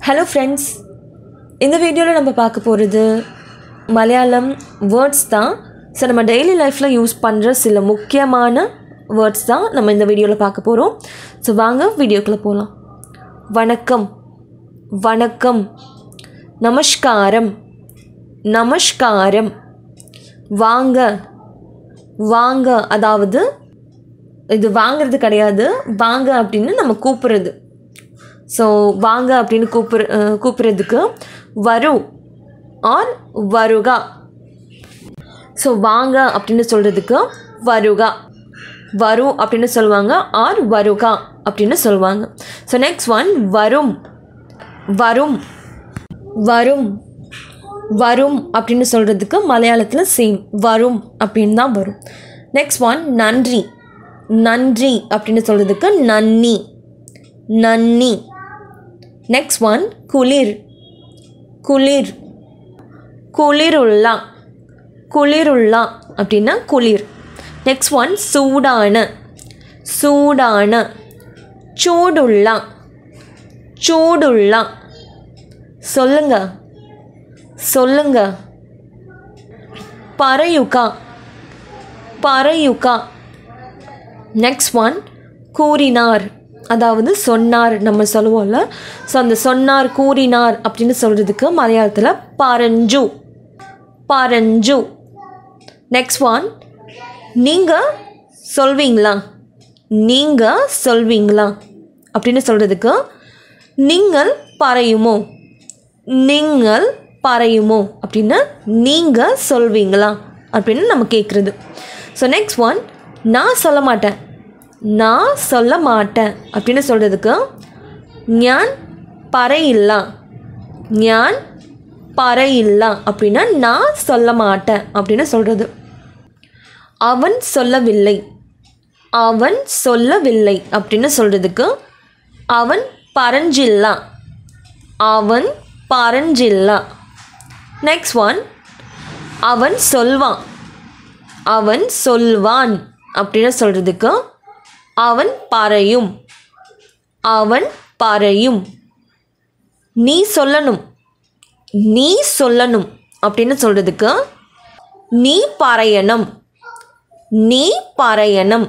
hello friends இந்த வீடியோவில் நம்ம பார்க்க போகிறது மலையாளம் வேர்ட்ஸ் தான் ஸோ நம்ம டெய்லி லைஃப்பில் யூஸ் பண்ணுற சில முக்கியமான வேர்ட்ஸ் தான் நம்ம இந்த வீடியோவில் பார்க்க போகிறோம் ஸோ வாங்க வீடியோக்குள்ளே போகலாம் வணக்கம் வணக்கம் நமஸ்காரம் நமஸ்காரம் வாங்க வாங்க அதாவது இது வாங்குறது கிடையாது வாங்க அப்படின்னு நம்ம கூப்பிட்றது ஸோ வாங்க அப்படின்னு கூப்பிடு அஹ் கூப்பிட்றதுக்கு வரு ஆர் வருகா ஸோ வாங்க அப்படின்னு சொல்கிறதுக்கு வருகா வரும் அப்படின்னு சொல்லுவாங்க ஆர் வருகா அப்படின்னு சொல்லுவாங்க ஸோ நெக்ஸ்ட் ஒன் வரும் வரும் வரும் வரும் அப்படின்னு சொல்கிறதுக்கு மலையாளத்தில் சேம் வரும் அப்படின்னு தான் வரும் நெக்ஸ்ட் ஒன் நன்றி நன்றி அப்படின்னு சொல்கிறதுக்கு நன்னி நன்னி நெக்ஸ்ட் ஒன் குளிர் குளிர் குளிருள்ளா குளிருள்ளா அப்படின்னா குளிர் நெக்ஸ்ட் ஒன் சூடான சூடான சூடுள்ளா சூடுள்ளா சொல்லுங்க சொல்லுங்க பறையுக்கா பறையுக்கா நெக்ஸ்ட் ஒன் கூறினார் அதாவது சொன்னார் நம்ம சொல்லுவோம்ல ஸோ அந்த சொன்னார் கூறினார் அப்படின்னு சொல்கிறதுக்கு மலையாளத்தில் பரஞ்சு பரஞ்சு நெக்ஸ்ட் ஒன் நீங்கள் சொல்வீங்களா நீங்கள் சொல்வீங்களா அப்படின்னு சொல்கிறதுக்கு நீங்கள் பறையுமோ நீங்கள் பறையுமோ அப்படின்னு நீங்கள் சொல்வீங்களா அப்படின்னு நம்ம கேட்குறது ஸோ நெக்ஸ்ட் ஒன் நான் சொல்ல மாட்டேன் நான் சொல்ல மாட்டேன் அப்படின்னு சொல்கிறதுக்கு ஞான் பறையில்லா ஞான் பறையில்லா அப்படின்னா நான் சொல்ல மாட்டேன் அப்படின்னு சொல்கிறது அவன் சொல்லவில்லை அவன் சொல்லவில்லை அப்படின்னு சொல்கிறதுக்கு அவன் பரஞ்சில்லா அவன் பரஞ்சில்லா நெக்ஸ்ட் ஒன் அவன் சொல்வான் அவன் சொல்வான் அப்படின்னு சொல்கிறதுக்கு அவன் பறையும் அவன் பறையும் நீ சொல்லணும் நீ சொல்லணும் அப்படின்னு சொல்கிறதுக்கு நீ பறையணும் நீ பறையணும்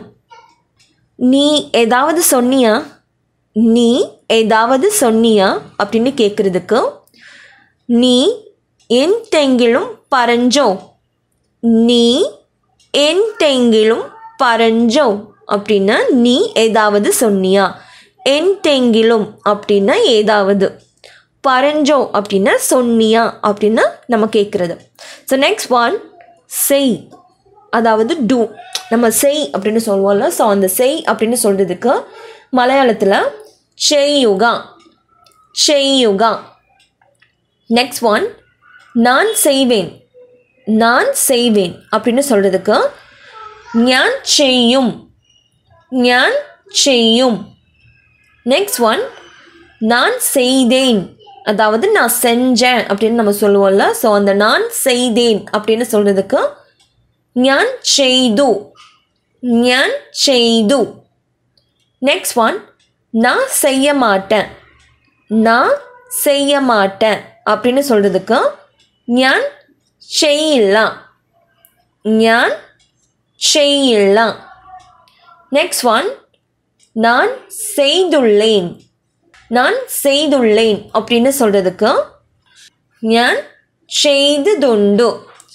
நீ ஏதாவது சொன்னியா நீ ஏதாவது சொன்னியா அப்படின்னு கேட்குறதுக்கு நீ എന്തെങ്കിലും പറഞ്ഞോ நீ എന്തെങ്കിലും പറഞ്ഞோ அப்படின்னா நீ ஏதாவது சொன்னியா എന്തെങ്കിലും அப்படின்னா ஏதாவது பரஞ்சோ அப்படின்னா சொன்னியா அப்படின்னு நம்ம கேட்குறது ஸோ நெக்ஸ்ட் ஒன் செய் அதாவது டூ நம்ம செய் அப்படின்னு சொல்லுவோம்ல ஸோ அந்த செய் அப்படின்னு சொல்கிறதுக்கு மலையாளத்தில் செய்யுகா செய்யுகா நெக்ஸ்ட் ஒன் நான் செய்வேன் நான் செய்வேன் அப்படின்னு சொல்கிறதுக்கு ஞான் செய்யும் ஞான் செய்யும் நெக்ஸ்ட் ஒன் நான் செய்தேன் அதாவது நான் செஞ்சேன் அப்படின்னு நம்ம சொல்லுவோம்ல ஸோ அந்த நான் செய்தேன் அப்படின்னு சொல்கிறதுக்கு ஞான் செய்து ஞான் செய்து நெக்ஸ்ட் ஒன் நான் செய்ய மாட்டேன் நான் செய்ய மாட்டேன் அப்படின்னு சொல்கிறதுக்கு ஞான் செய்யலாம் ஞான் செய்யலாம் நெக்ஸ்ட் ஒன் நான் செய்துள்ளேன் நான் செய்துள்ளேன் அப்படின்னு சொல்கிறதுக்கு ஞான் ചെയ്തതുണ്ടു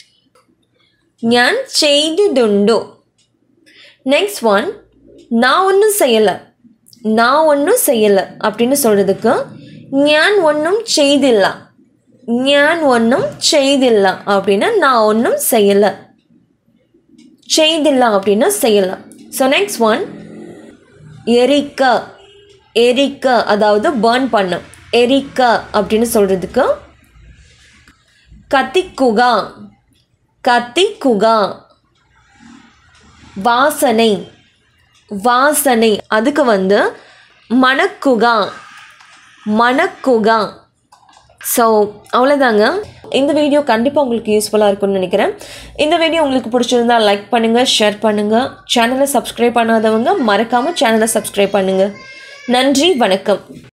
ഞാൻ ചെയ്തതുണ്ടു நெக்ஸ்ட் ஒன் நான் ஒன்றும் செய்யலை நான் ஒன்றும் செய்யலை அப்படின்னு சொல்கிறதுக்கு ஞான் ஒன்றும் செய்தில்ல ஞான் ஒன்றும் செய்தில்ல அப்படின்னா நான் ஒன்றும் செய்யலை செய்தில்ல அப்படின்னா செய்யலை ஸோ நெக்ஸ்ட் ஒன் எரிக்க எரிக்க அதாவது பேர்ன் பண்ண எரிக்க அப்படின்னு சொல்கிறதுக்கு கத்திக்குகா கத்திக்குகா வாசனை வாசனை அதுக்கு வந்து மணக்குகா மணக்குகா ஸோ அவ்வளோதாங்க இந்த வீடியோ கண்டிப்பாக உங்களுக்கு யூஸ்ஃபுல்லாக இருக்கும்னு நினைக்கிறேன் இந்த வீடியோ உங்களுக்கு பிடிச்சிருந்தா லைக் பண்ணுங்கள் ஷேர் பண்ணுங்கள் சேனலை சப்ஸ்கிரைப் பண்ணாதவங்க மறக்காமல் சேனலை சப்ஸ்கிரைப் பண்ணுங்கள் நன்றி வணக்கம்